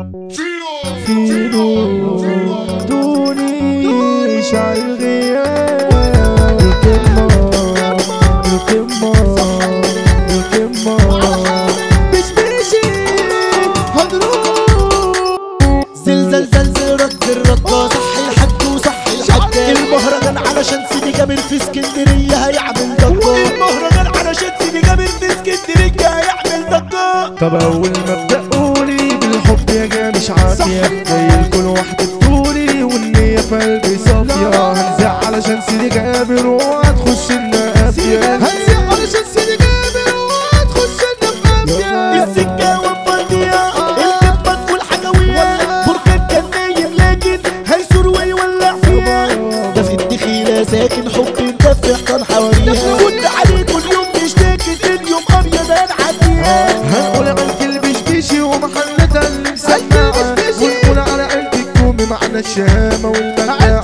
فينو دوني شعر الغياب القمة القمة القمة مش ماشي هنروح زلزال زلزال رد الرقة صح الحج وصح الحج المهرجان علشان سيدي جابر في اسكندرية هيعمل ضجة المهرجان علشان سيدي جابر في اسكندرية هيعمل ضجة طب اول ما ابدا قولي بالحب يا جا مش عافيه زي الكل واحده بتقولي والنيه في قلبي صافيه هنزع علشان سيدي جابر وهتخش لنا قافيه هنزع علشان سيدي جابر وهتخش لنا قافيه السكة والفردية الكبات والحجوية بركان كان نايم لكن هيسور ويولع فيها ده في الدخيلة ساكن حب مدفع كان حواليها كنت عليه كل يوم بيشتكي اليوم ابيض هنعديها هنقول على البشبيشي ومحلتها اللي مسمعة ونقول على قلب الكومي معنى الشهامة والمناعة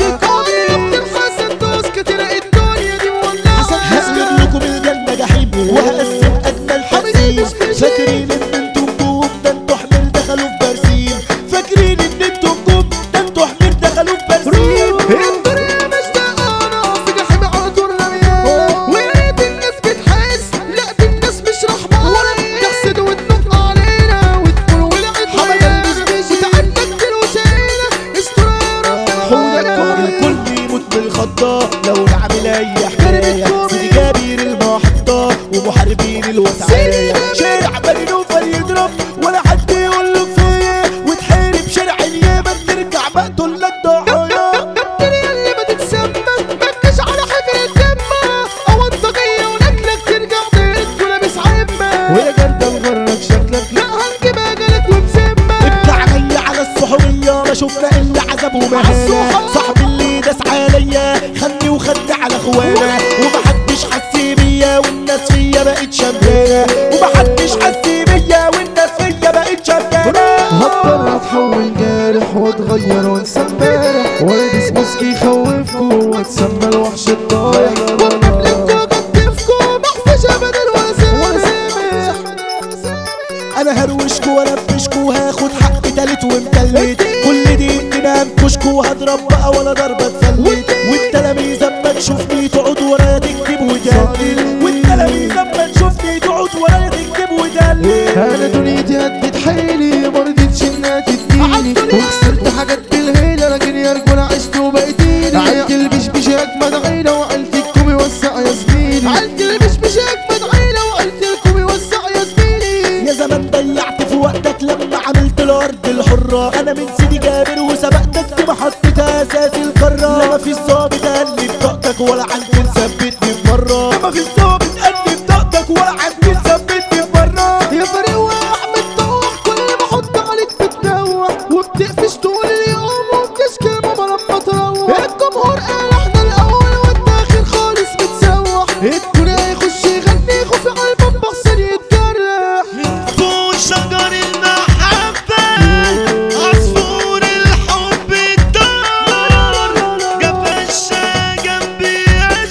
هسجد لكم الجنة جحيم وهقسم أجمل تقسيم فاكرين إن انتوا نجوم ده انتوا حمل دخلوا في برسيم فاكرين إن انتوا نجوم ده انتوا حمل دخلوا في برسيم الدنيا مش دقانة في جحيم على طول رميان ويا ريت الناس بتحس لا دي الناس مش رحمة تحسد وتنق علينا وتقول ولعت حمد وتعدى كتير وشايلة استرارة حولكم الكل يموت بالخضة لو نعمل أي حكاية سيدي جابر المحطة ومحاربين الوسعية شارع بني نوفل يضرب ولا حد يقول له كفاية وتحارب شارع اليمن ترجع مقتول للضحايا الدنيا اللي ما تتسمى مكش على حجر الدمة أوضجية ونكلك ترجع تقول لابس عمة ويا جردة مغرك شكلك لا هنجيب أجلك وبسمة ابدع جاي على الصحوبية ما شفنا إلا عذاب ومهانة صاحبي اللي داس عليا خدني وخدني على اخوانا ومحدش حس بيا والناس فيا بقت شمانة ومحدش حس بيا والناس فيا بقت شمانة هضطر اتحول جارح واتغير وانسى امبارح والبس ماسك يخوفكوا واتسمى الوحش الضايع انا هروشكو وانفشكو هاخد حق تالت ومتلت كل دي انتمام كشكو هضرب بقى ولا ضربة تفلت والتلاميذ اما تشوفني تقعد ورايا تكتب وتقلل والتلاميذ اما تشوفني تقعد ورايا تكتب وتقلل انا دنيتي هدت حيلي مرضتش انها تديني وخسرت حاجات بالهيلة لكن يا رجولة عشت وبقيتيني عيلت البشبش اجمد عيلة وعيلت الكومي وسع يا زميلي عيلت البشبش اجمد عيلة وعيلت الكومي وسع يا زميلي يا زمان ضيعت في وقتك لما عملت الارض الحرة انا من سيدي جابر وسبقتك في محطة اساس القارة لا مفيش ظابط قال لي بطاقتك ولا عندي مثبتني في مرة لا مفيش ظابط قال لي بطاقتك ولا عندي مثبتني في مرة يا فريق واحمد طوح كل ما احط عليك بتدوح وبتقفش طول اليوم وبتشكي ماما لما تروح الجمهور قال احنا الاول والداخل خالص متسوح الكل هيخش يغني خوفي على الباب بحسن يتجرح فوق شجر المحبة عصفور الحب الدار جاب الشا جنبي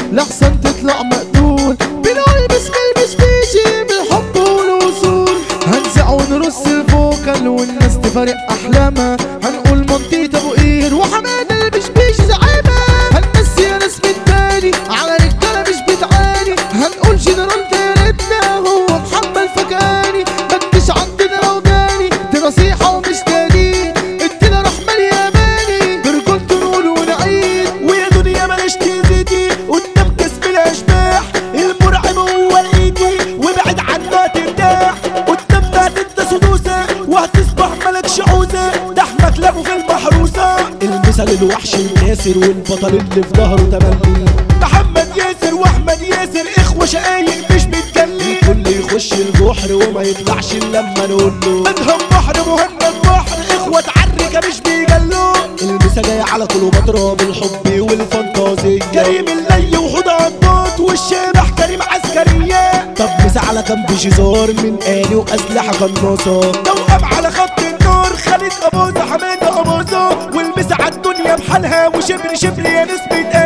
لحسن تطلع مقتول بنقول باسم البشبيشي بالحب والوصول هنزع ونرص الفوكل والناس تفارق احلامها هنقول منطقة ابو قير وحماد البشبيش زعيمة هنمسي يا ناس من تاني على رجالة مش بتعاني هنقول جنرال دايرتنا هو محمد فكاني مدش عندنا لو جاني دي نصيحة ومش تاني ادينا رحمة اليماني برجولته نقول ونعيد ويا دنيا مالش تزيدي قدام كسب الاشباح المرعب هو الايدي وابعد عنها ترتاح قدام ده انت سدوسه وهتصبح ملكش عوزه لحمك لابو في المحروسه المثل الوحش الكاسر والبطل اللي في ظهره تملي محمد ياسر واحمد ياسر اخوه شقايق مش متجلي الكل يخش البحر وما يطلعش الا لما نقول له ادهم بحر مهند بحر اخوه عركه مش بيجلوا المسا جاي على كليوباترا بالحب والفانتازية كريم اللي وحوض عباط والشبح كريم عسكرية طب مسا على جنب جزار من آلي وأسلحة قناصة توأم على خط النار خالد أبوظة حماد أبوظة والمسا على الدنيا بحالها وشبر شبر يا نسبة